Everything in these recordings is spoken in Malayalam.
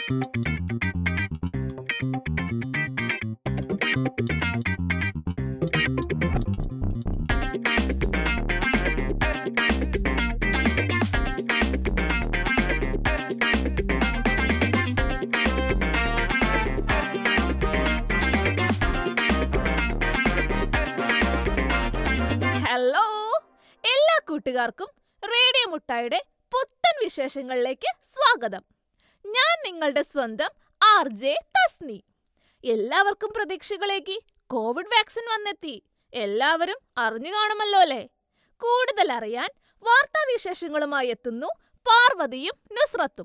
ഹലോ എല്ലാ കൂട്ടുകാർക്കും റേഡിയോ മുട്ടായുടെ പുത്തൻ വിശേഷങ്ങളിലേക്ക് സ്വാഗതം ഞാൻ നിങ്ങളുടെ സ്വന്തം ആർ ജെ തസ്നി എല്ലാവർക്കും പ്രതീക്ഷകളേക്ക് കോവിഡ് വാക്സിൻ വന്നെത്തി എല്ലാവരും അറിഞ്ഞു കാണുമല്ലോ അല്ലേ കൂടുതൽ അറിയാൻ വാർത്താവിശേഷങ്ങളുമായി എത്തുന്നു പാർവതിയും നുസ്രത്തും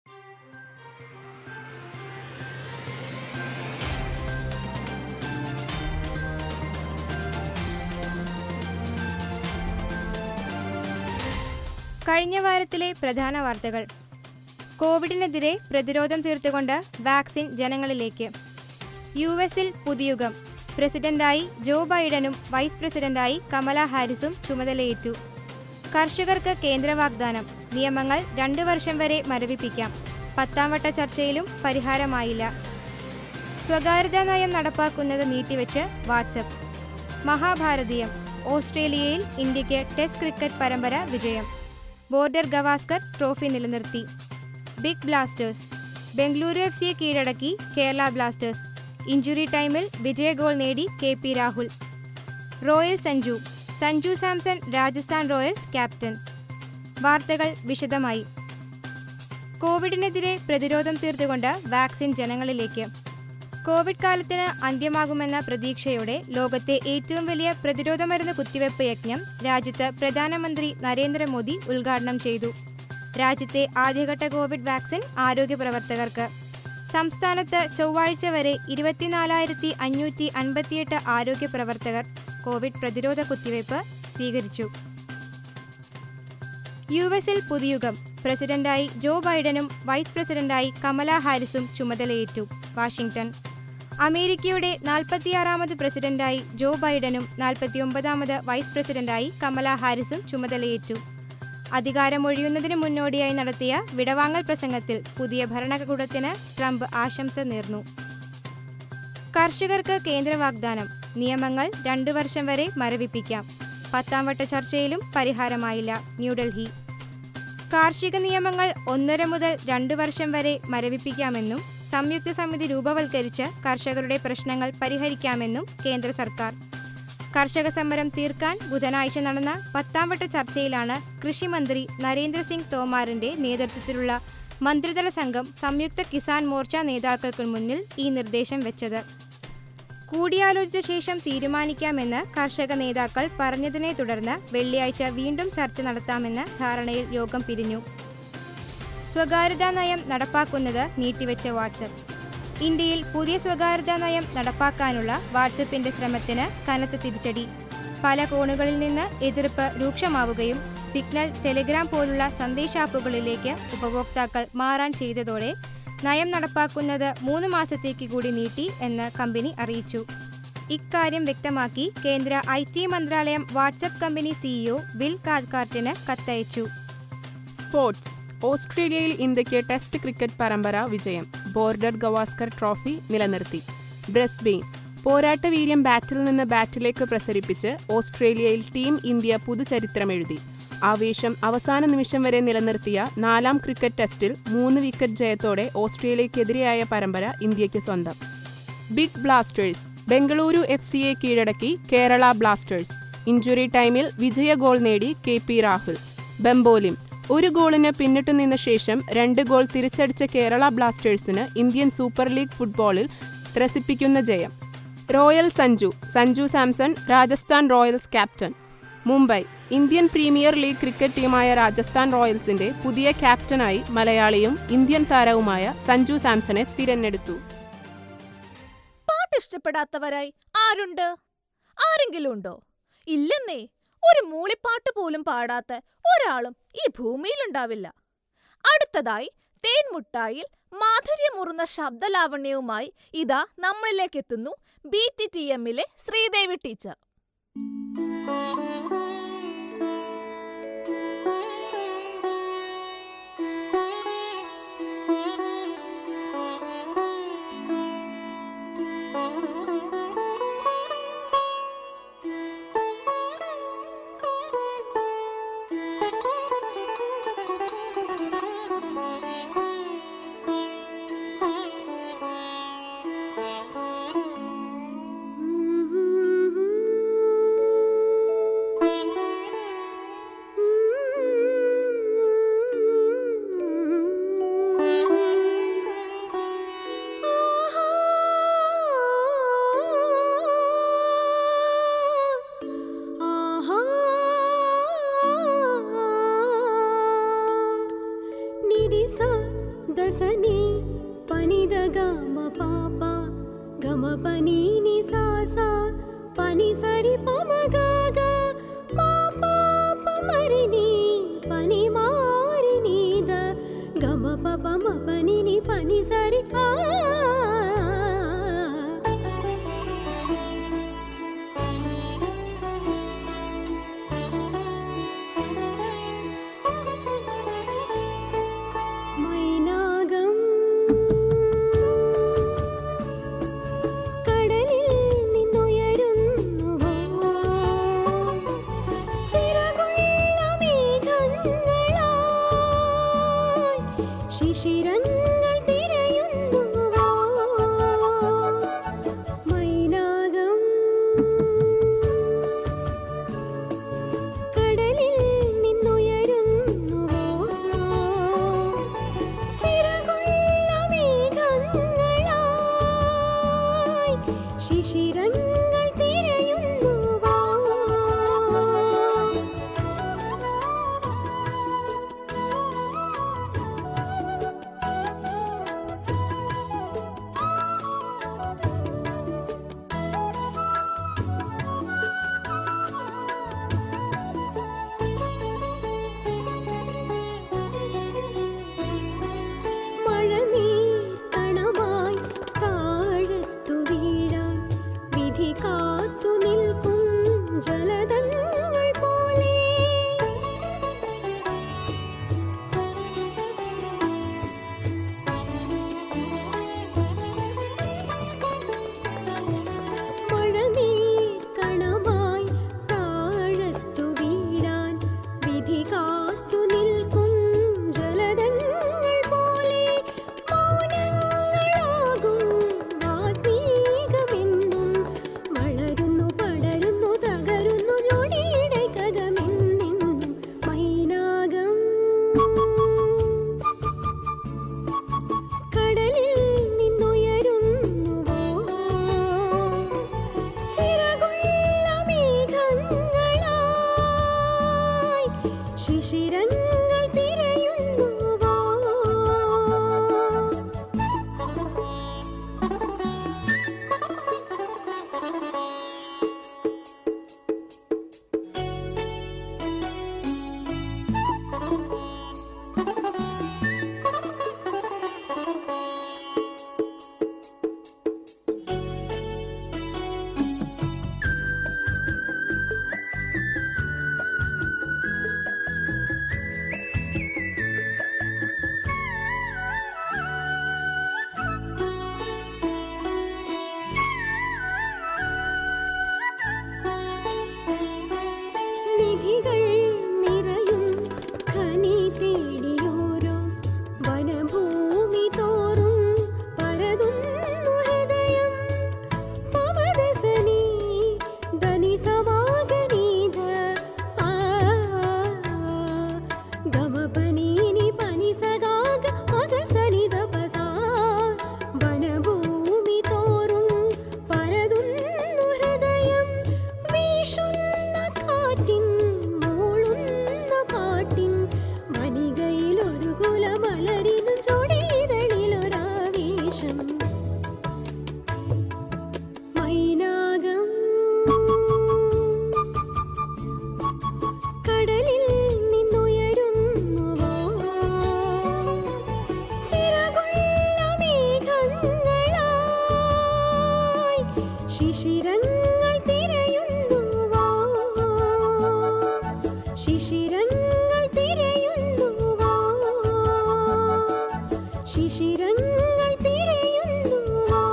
കഴിഞ്ഞ വാരത്തിലെ പ്രധാന വാർത്തകൾ കോവിഡിനെതിരെ പ്രതിരോധം തീർത്തുകൊണ്ട് വാക്സിൻ ജനങ്ങളിലേക്ക് യു എസിൽ പുതിയുഗം പ്രസിഡന്റായി ജോ ബൈഡനും വൈസ് പ്രസിഡന്റായി കമല ഹാരിസും ചുമതലയേറ്റു കർഷകർക്ക് കേന്ദ്ര വാഗ്ദാനം നിയമങ്ങൾ രണ്ടു വർഷം വരെ മരവിപ്പിക്കാം പത്താം വട്ട ചർച്ചയിലും പരിഹാരമായില്ല സ്വകാര്യതാ നയം നടപ്പാക്കുന്നത് നീട്ടിവെച്ച് വാട്സപ്പ് മഹാഭാരതീയം ഓസ്ട്രേലിയയിൽ ഇന്ത്യക്ക് ടെസ്റ്റ് ക്രിക്കറ്റ് പരമ്പര വിജയം ബോർഡർ ഗവാസ്കർ ട്രോഫി നിലനിർത്തി ബിഗ് ബ്ലാസ്റ്റേഴ്സ് ബംഗളൂരു എഫ് സിയെ കീഴടക്കി കേരള ബ്ലാസ്റ്റേഴ്സ് ഇഞ്ചുറി ടൈമിൽ വിജയ ഗോൾ നേടി K P Rahul royal Sanju Sanju Samson Rajasthan Royals captain വാർത്തകൾ വിശദമായി കോവിഡിനെതിരെ പ്രതിരോധം തീർത്തുകൊണ്ട് വാക്സിൻ ജനങ്ങളിലേക്ക് കോവിഡ് കാലത്തിന് അന്ത്യമാകുമെന്ന പ്രതീക്ഷയോടെ ലോകത്തെ ഏറ്റവും വലിയ പ്രതിരോധ മരുന്ന് കുത്തിവയ്പ് യജ്ഞം രാജ്യത്ത് പ്രധാനമന്ത്രി നരേന്ദ്രമോദി ഉദ്ഘാടനം ചെയ്തു രാജ്യത്തെ ആദ്യഘട്ട കോവിഡ് വാക്സിൻ ആരോഗ്യ പ്രവർത്തകർക്ക് സംസ്ഥാനത്ത് ചൊവ്വാഴ്ച വരെ ഇരുപത്തിനാലായിരത്തി അഞ്ഞൂറ്റി അൻപത്തിയെട്ട് ആരോഗ്യ പ്രവർത്തകർ കോവിഡ് പ്രതിരോധ കുത്തിവയ്പ് സ്വീകരിച്ചു യു എസിൽ പുതിയുഗം പ്രസിഡന്റായി ജോ ബൈഡനും വൈസ് പ്രസിഡന്റായി കമല ഹാരിസും ചുമതലയേറ്റു വാഷിംഗ്ടൺ അമേരിക്കയുടെ നാൽപ്പത്തിയാറാമത് പ്രസിഡന്റായി ജോ ബൈഡനും നാൽപ്പത്തിയൊമ്പതാമത് വൈസ് പ്രസിഡന്റായി കമല ഹാരിസും ചുമതലയേറ്റു അധികാരമൊഴിയുന്നതിന് മുന്നോടിയായി നടത്തിയ വിടവാങ്ങൽ പ്രസംഗത്തിൽ പുതിയ ഭരണകൂടത്തിന് ട്രംപ് ആശംസ നേർന്നു കർഷകർക്ക് കേന്ദ്ര വാഗ്ദാനം നിയമങ്ങൾ രണ്ടു വർഷം വരെ മരവിപ്പിക്കാം പത്താം വട്ട ചർച്ചയിലും പരിഹാരമായില്ല ന്യൂഡൽഹി കാർഷിക നിയമങ്ങൾ ഒന്നര മുതൽ രണ്ടു വർഷം വരെ മരവിപ്പിക്കാമെന്നും സംയുക്ത സമിതി രൂപവൽക്കരിച്ച് കർഷകരുടെ പ്രശ്നങ്ങൾ പരിഹരിക്കാമെന്നും കേന്ദ്ര സർക്കാർ കർഷക സമരം തീർക്കാൻ ബുധനാഴ്ച നടന്ന പത്താം വട്ട ചർച്ചയിലാണ് കൃഷിമന്ത്രി നരേന്ദ്രസിംഗ് തോമാറിന്റെ നേതൃത്വത്തിലുള്ള മന്ത്രിതല സംഘം സംയുക്ത കിസാൻ മോർച്ച നേതാക്കൾക്ക് മുന്നിൽ ഈ നിർദ്ദേശം വെച്ചത് കൂടിയാലോചിച്ച ശേഷം തീരുമാനിക്കാമെന്ന് കർഷക നേതാക്കൾ പറഞ്ഞതിനെ തുടർന്ന് വെള്ളിയാഴ്ച വീണ്ടും ചർച്ച നടത്താമെന്ന ധാരണയിൽ യോഗം പിരിഞ്ഞു സ്വകാര്യതാ നയം നടപ്പാക്കുന്നത് നീട്ടിവെച്ച വാട്സപ്പ് ഇന്ത്യയിൽ പുതിയ സ്വകാര്യതാ നയം നടപ്പാക്കാനുള്ള വാട്സപ്പിന്റെ ശ്രമത്തിന് കനത്ത തിരിച്ചടി പല കോണുകളിൽ നിന്ന് എതിർപ്പ് രൂക്ഷമാവുകയും സിഗ്നൽ ടെലിഗ്രാം പോലുള്ള സന്ദേശാപ്പുകളിലേക്ക് ഉപഭോക്താക്കൾ മാറാൻ ചെയ്തതോടെ നയം നടപ്പാക്കുന്നത് മൂന്ന് മാസത്തേക്ക് കൂടി നീട്ടി എന്ന് കമ്പനി അറിയിച്ചു ഇക്കാര്യം വ്യക്തമാക്കി കേന്ദ്ര ഐ ടി മന്ത്രാലയം വാട്സപ്പ് കമ്പനി സിഇഒ ബിൽ കാദ്കാർട്ടിന് കത്തയച്ചു സ്പോർട്സ് ഓസ്ട്രേലിയയിൽ ഇന്ത്യക്ക് ടെസ്റ്റ് ക്രിക്കറ്റ് പരമ്പര വിജയം ബോർഡർ ഗവാസ്കർ ട്രോഫി നിലനിർത്തി ബ്രസ്ബെയിൻ പോരാട്ട വീര്യം ബാറ്റിൽ നിന്ന് ബാറ്റിലേക്ക് പ്രസരിപ്പിച്ച് ഓസ്ട്രേലിയയിൽ ടീം ഇന്ത്യ പുതുചരിത്രമെഴുതി ആവേശം അവസാന നിമിഷം വരെ നിലനിർത്തിയ നാലാം ക്രിക്കറ്റ് ടെസ്റ്റിൽ മൂന്ന് വിക്കറ്റ് ജയത്തോടെ ഓസ്ട്രേലിയക്കെതിരെയായ പരമ്പര ഇന്ത്യക്ക് സ്വന്തം ബിഗ് ബ്ലാസ്റ്റേഴ്സ് ബംഗളൂരു എഫ് സിയെ കീഴടക്കി കേരള ബ്ലാസ്റ്റേഴ്സ് ഇഞ്ചുറി ടൈമിൽ വിജയ ഗോൾ നേടി കെ പി രാഹുൽ ബംബോലിം ഒരു ഗോളിന് പിന്നിട്ടു നിന്ന ശേഷം രണ്ട് ഗോൾ തിരിച്ചടിച്ച കേരള ബ്ലാസ്റ്റേഴ്സിന് ഇന്ത്യൻ സൂപ്പർ ലീഗ് ഫുട്ബോളിൽ ത്രസിപ്പിക്കുന്ന ജയം royal Sanju Sanju Samson Rajasthan Royals captain Mumbai Indian premier league cricket ടീമായ രാജസ്ഥാൻ റോയൽസിന്റെ പുതിയ ക്യാപ്റ്റനായി മലയാളിയും ഇന്ത്യൻ താരവുമായ സഞ്ജു സാംസണെ തിരഞ്ഞെടുത്തു പാട്ട് ഇഷ്ടപ്പെടാത്തവരായി ആരുണ്ട് ആരെങ്കിലും ഉണ്ടോ ഇല്ലെന്നേ ഒരു മൂളിപ്പാട്ട് പോലും പാടാത്ത ഒരാളും ഈ ഭൂമിയിലുണ്ടാവില്ല അടുത്തതായി തേൻമുട്ടായിൽ മാധുര്യമുറുന്ന ശബ്ദലാവണ്യവുമായി ഇതാ നമ്മളിലേക്ക് എത്തുന്നു ബി ടി ടി എമ്മിലെ ശ്രീദേവി ടീച്ചർ ని స దస ని పని ద గ మ ప ప గ మ ప ని ని స స పని సరి ప మ గ గ మ ప ప మరి ని పని మారి ని ద గ మ ప ప మ ప ని ని పని సరి ఆ മൈനാകം കടലിൽ നിന്നുയരുന്നുവോ ചിറകുള്ള മേഘങ്ങളായി ശിശിരങ്ങൾ തിരയുന്നുവോ മൈനാകം കടലിൽ നിന്നുയരുന്നുവോ ചിറകുള്ള മേഘങ്ങളായി ശിശിരങ്ങൾ തിരയുന്നുവോ മഴനീർ കണമായി താഴത്തു വീഴാൻ വിധി കാത്തു നിൽക്കും ജലതങ്ങൾ പോലെ മഴനീർ കണമായി താഴത്തു വീഴാൻ വിധി കാത്തു നിൽക്കും ജലതങ്ങൾ പോലെ മൗനങ്ങളാകും വാഗ്മീകമെന്നും വളരുന്നു പടരുന്നു തകരുന്നു ജോഡിയുടെ കഥമെന്നെന്നും മൈനാകം കടലിൽ നിന്നുയരുന്നുവോ ചിറകുള്ള മേഘങ്ങളായി ശിശിരങ്ങൾ തിരയുന്നുവോ നിധികൾ നിറയും ഖനി തേടിയോരോ വനഭൂമി തോറും പരതുന്നു ഹൃദയം പവദസനി ധനി സമാഗനീത ആ ഗമപനീനി പനി സഗാഗ മഗസനി ദപസാ വനഭൂമി തോറും പരതുന്നു ഹൃദയം വീശുന്ന കാറ്റിൻ മൂളുന്ന പാട്ടിൻ മനികയിലൊരു കുലമലരിനും ചൊടിതളിലൊരാവേശം മൈനാകം കടലിൽ നിന്നുയരുന്നുവോ ചിറകുള്ള മേഘങ്ങളായി ശിശിരങ്ങൾ തിരയുന്നുവോ ശിശിരങ്ങൾ തിരയുന്നുവോ ശിശിരങ്ങൾ തിരയുന്നുവോ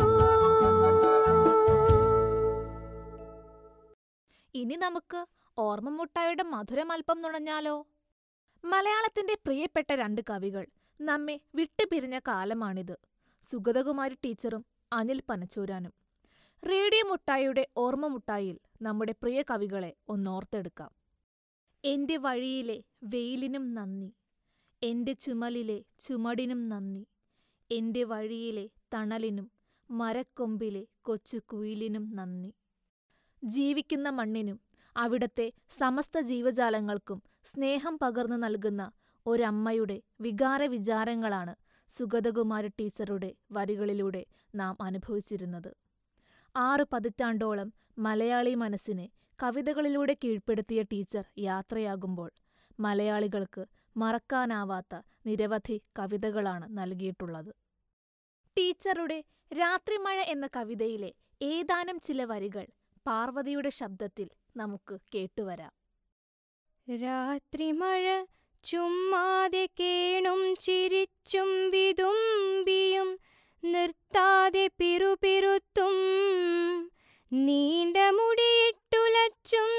ഇനി നമുക്ക് ഓർമ്മമുട്ടായുടെ മധുരമൽപ്പം നുണഞ്ഞാലോ മലയാളത്തിന്റെ പ്രിയപ്പെട്ട രണ്ട് കവികൾ നമ്മെ വിട്ടുപിരിഞ്ഞ കാലമാണിത് സുഗതകുമാരി ടീച്ചറും അനിൽ പനച്ചൂരാനും റേഡിയോ മുട്ടായിയുടെ ഓർമ്മ മുട്ടായിൽ നമ്മുടെ പ്രിയ കവികളെ ഒന്നോർത്തെടുക്കാം എന്റെ വഴിയിലെ വെയിലിനും നന്ദി എന്റെ ചുമലിലെ ചുമടിനും നന്ദി എന്റെ വഴിയിലെ തണലിനും മരക്കൊമ്പിലെ കൊച്ചു കുയിലിനും നന്ദി ജീവിക്കുന്ന മണ്ണിനും അവിടത്തെ സമസ്ത ജീവജാലങ്ങൾക്കും സ്നേഹം പകർന്നു നൽകുന്ന ഒരമ്മയുടെ വികാര വിചാരങ്ങളാണ് സുഗതകുമാരി ടീച്ചറുടെ വരികളിലൂടെ നാം അനുഭവിച്ചിരുന്നത് ആറു പതിറ്റാണ്ടോളം മലയാളി മനസ്സിനെ കവിതകളിലൂടെ കീഴ്പ്പെടുത്തിയ ടീച്ചർ യാത്രയാകുമ്പോൾ മലയാളികൾക്ക് മറക്കാനാവാത്ത നിരവധി കവിതകളാണ് നൽകിയിട്ടുള്ളത് ടീച്ചറുടെ രാത്രിമഴ എന്ന കവിതയിലെ ഏതാനും ചില വരികൾ പാർവതിയുടെ ശബ്ദത്തിൽ നമുക്ക് കേട്ടുവരാം രാത്രിമഴ ചുമ്മാതെ കേണും ചിരിച്ചും വിതുമ്പിയും നിർത്താതെ പിറുപിറുത്തും നീണ്ട മുടിയിട്ടുലച്ചും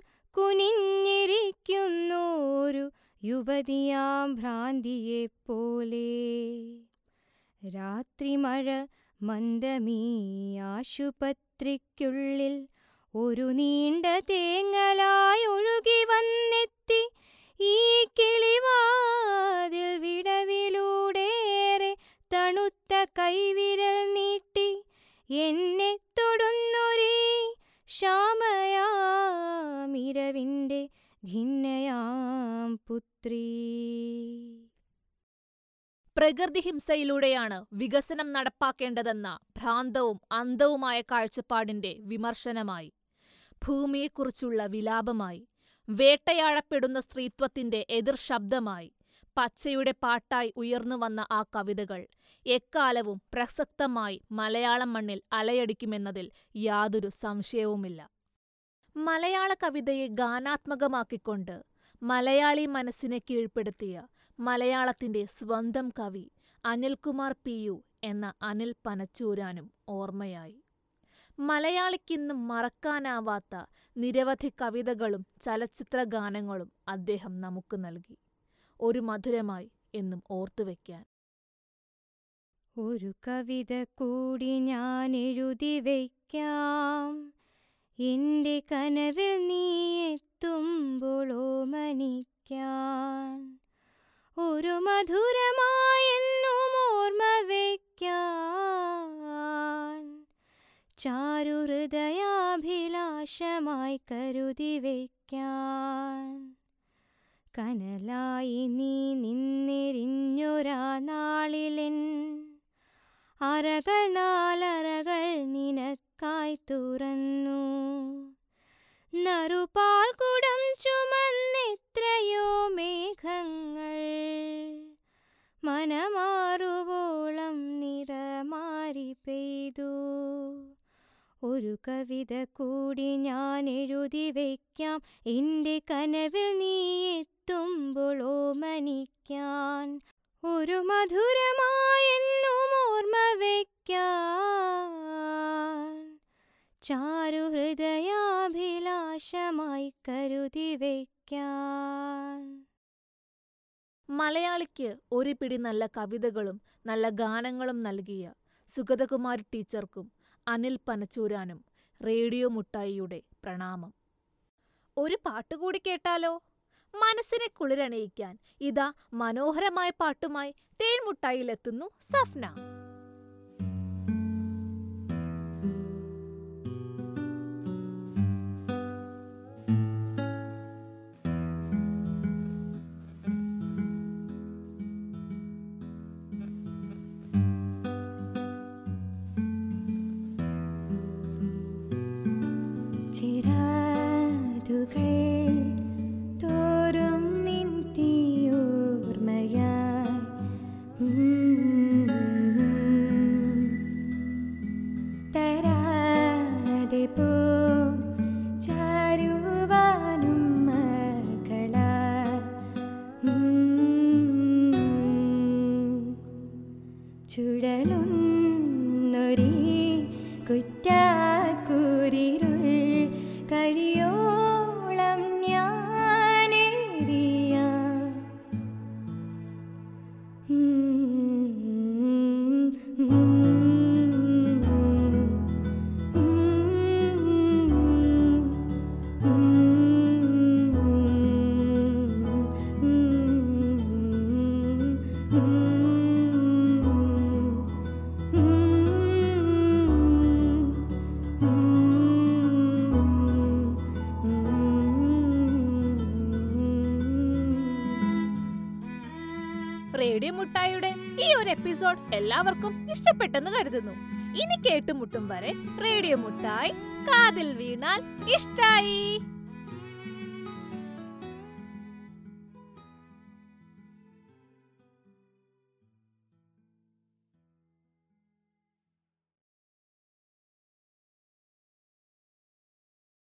കുനിഞ്ഞിരിക്കുന്നോരു യുവതിയാം ഭ്രാന്തിയെപ്പോലെ രാത്രിമഴ മന്ദമീ ആശുപത്രിക്കുള്ളിൽ ഒരു നീണ്ട തേങ്ങലായി ഒഴുകി വന്നെത്തി ഈ കിളിവാതിൽ വിടവിലൂടേറെ തണുത്ത കൈവിരൽ നീട്ടി എന്നെ തൊടുന്നൊരേ ശ്യാമയാമിരവിൻ്റെ ഭിന്നയാം പുത്രീ പ്രകൃതിഹിംസയിലൂടെയാണ് വികസനം നടപ്പാക്കേണ്ടതെന്ന ഭ്രാന്തവും അന്ധവുമായ കാഴ്ചപ്പാടിന്റെ വിമർശനമായി ഭൂമിയെക്കുറിച്ചുള്ള വിലാപമായി വേട്ടയാടപ്പെടുന്ന സ്ത്രീത്വത്തിന്റെ എതിർശബ്ദമായി പച്ചയുടെ പാട്ടായി ഉയർന്നുവന്ന ആ കവിതകൾ എക്കാലവും പ്രസക്തമായി മലയാളം മണ്ണിൽ അലയടിക്കുമെന്നതിൽ യാതൊരു സംശയവുമില്ല മലയാള കവിതയെ ഗാനാത്മകമാക്കിക്കൊണ്ട് മലയാളി മനസ്സിനെ കീഴ്പ്പെടുത്തിയ മലയാളത്തിന്റെ സ്വന്തം കവി അനിൽകുമാർ പി യു എന്ന അനിൽ പനച്ചൂരാനും ഓർമ്മയായി മലയാളിക്കിന്നും മറക്കാനാവാത്ത നിരവധി കവിതകളും ചലച്ചിത്ര ഗാനങ്ങളും അദ്ദേഹം നമുക്ക് നൽകി ഒരു മധുരമായി എന്നും ഓർത്തുവെക്കാൻ ഒരു കവിത കൂടി ഞാൻ എഴുതി വയ്ക്കാം എൻ്റെ കനവിൽ നീ എത്തുമ്പോളോ മനിക്കാൻ ഒരു മധുരമായെന്നും ഓർമ്മ വയ്ക്കാൻ ചാരുഹൃദയാഭിലാഷമായി കരുതി വയ്ക്കാൻ കനലായി നീ നിന്നെരിഞ്ഞൊരാ നാളിലെൻ അറകൾ നാലറകൾ നിനക്കായി തുറന്നു നറുപാൽ കുടം ചുമന്നെത്രയോ മേഘങ്ങൾ മനമാറുവോളം നിറമാരി പെയ്തു ഒരു കവിത കൂടി ഞാൻ എഴുതി വയ്ക്കാം എൻ്റെ കനവിൽ നീ എത്തുമ്പോളോ മനിക്കാൻ ഒരു മധുരമായെന്നും ഓർമ്മ വയ്ക്കാൻ ചാരുഹൃദയാഭിലാഷമായി കരുതി വയ്ക്കാൻ മലയാളിക്ക് ഒരു പിടി നല്ല കവിതകളും നല്ല ഗാനങ്ങളും നൽകിയ സുഗതകുമാരി ടീച്ചർക്കും അനിൽ പനച്ചൂരാനും റേഡിയോ മുട്ടായിയുടെ പ്രണാമം ഒരു പാട്ടുകൂടി കേട്ടാലോ മനസ്സിനെ കുളിരണിയിക്കാൻ ഇതാ മനോഹരമായ പാട്ടുമായി തേൻമുട്ടായിലെത്തുന്നു സഫ്ന ചിരാതുകൾ തോറും നിൻ തീയോർമ്മയായി തരാതെ പോ ചാരുവാനും മകളാ ചുടലുന്നൊരീ കുറ്റാക്കൂരിരുൾ കഴിയോളം ഞാനേറിയ റേഡിയോ മുട്ടായിയുടെ ഈ ഒരു എപ്പിസോഡ് എല്ലാവർക്കും ഇഷ്ടപ്പെട്ടെന്ന് കരുതുന്നു ഇനി കേട്ടുമുട്ടും വരെ റേഡിയോ മുട്ടായി കാതിൽ വീണാൽ ഇഷ്ടായി